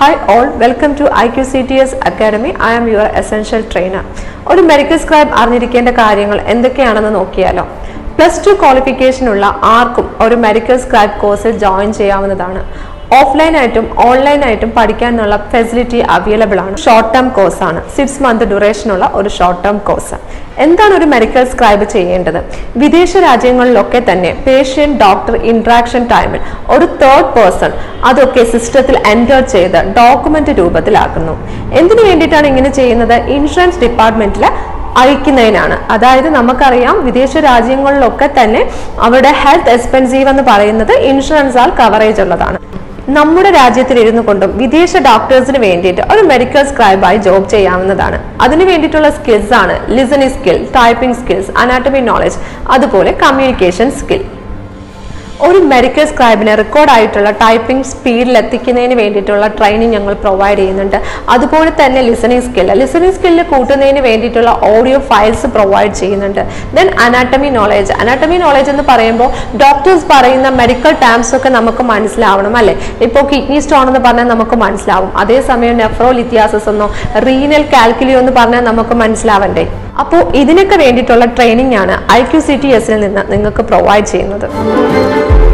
Hi all, welcome to IQCTS Academy. I am your essential trainer. ഒരു medical scribe അറിഞ്ഞിരിക്കേണ്ട കാര്യങ്ങൾ എന്തൊക്കെയാണെന്ന് നോക്കിയാലോ പ്ലസ് ടു ക്വാളിഫിക്കേഷൻ ഉള്ള ആർക്കും ഒരു മെഡിക്കൽ സ്ക്രൈബ് കോഴ്സിൽ ജോയിൻ ചെയ്യാവുന്നതാണ് ഓഫ്ലൈനായിട്ടും ഓൺലൈനായിട്ടും പഠിക്കാനുള്ള ഫെസിലിറ്റി അവൈലബിൾ ആണ് ഷോർട്ട് ടേം കോഴ്സാണ് സിക്സ് മന്ത് ഡ്യൂറേഷനുള്ള ഒരു ഷോർട്ട് ടേം കോഴ്സ് എന്താണ് ഒരു മെഡിക്കൽ സ്ക്രൈബ് ചെയ്യേണ്ടത് വിദേശ രാജ്യങ്ങളിലൊക്കെ തന്നെ പേഷ്യൻ്റ് ഡോക്ടർ ഇൻട്രാക്ഷൻ ടൈമിൽ ഒരു തേർഡ് പേഴ്സൺ അതൊക്കെ സിസ്റ്റത്തിൽ എൻറ്റർ ചെയ്ത് ഡോക്യുമെന്റ് രൂപത്തിലാക്കുന്നു എന്തിനു വേണ്ടിയിട്ടാണ് ഇങ്ങനെ ചെയ്യുന്നത് ഇൻഷുറൻസ് ഡിപ്പാർട്ട്മെന്റിൽ അയക്കുന്നതിനാണ് അതായത് നമുക്കറിയാം വിദേശ രാജ്യങ്ങളിലൊക്കെ തന്നെ അവരുടെ ഹെൽത്ത് എക്സ്പെൻസീവ് എന്ന് പറയുന്നത് ഇൻഷുറൻസ് ആൽ കവറേജ് ഉള്ളതാണ് നമ്മുടെ രാജ്യത്തിൽ ഇരുന്നു കൊണ്ടും വിദേശ ഡോക്ടേഴ്സിന് വേണ്ടിയിട്ട് ഒരു മെഡിക്കൽ സ്ക്രൈബായി ജോബ് ചെയ്യാവുന്നതാണ് അതിന് വേണ്ടിയിട്ടുള്ള സ്കിൽസ് ആണ് listening skill typing skills anatomy knowledge അതുപോലെ കമ്മ്യൂണിക്കേഷൻ സ്കിൽ ഒരു മെഡിക്കൽ സ്ക്രൈബിന് റെക്കോർഡ് ആയിട്ടുള്ള ടൈപ്പിംഗ് സ്പീഡിൽ എത്തിക്കുന്നതിന് വേണ്ടിയിട്ടുള്ള ട്രെയിനിങ് ഞങ്ങൾ പ്രൊവൈഡ് ചെയ്യുന്നുണ്ട് അതുപോലെ തന്നെ ലിസണിങ് സ്കിൽ ലിസണിങ് സ്കില്ല് കൂട്ടുന്നതിന് വേണ്ടിയിട്ടുള്ള ഓഡിയോ ഫയൽസ് പ്രൊവൈഡ് ചെയ്യുന്നുണ്ട് then anatomy knowledge anatomy knowledge എന്ന് പറയുമ്പോൾ ഡോക്ടേഴ്സ് പറയുന്ന മെഡിക്കൽ ടേംസ് ഒക്കെ നമുക്ക് മനസ്സിലാവണം അല്ലേ ഇപ്പോൾ കിഡ്നി സ്റ്റോൺ എന്ന് പറഞ്ഞാൽ നമുക്ക് മനസ്സിലാവും അതേസമയം നെഫ്രോലിത്യാസസ് എന്നോ റീനൽ കാൽക്കുലിയോ എന്ന് പറഞ്ഞാൽ നമുക്ക് മനസ്സിലാവണ്ടേ അപ്പോൾ ഇതിനൊക്കെ വേണ്ടിയിട്ടുള്ള ട്രെയിനിങ് ആണ് ഐ ക്യു സി ടി എസിൽ നിന്ന് നിങ്ങൾക്ക് പ്രൊവൈഡ് ചെയ്യുന്നത്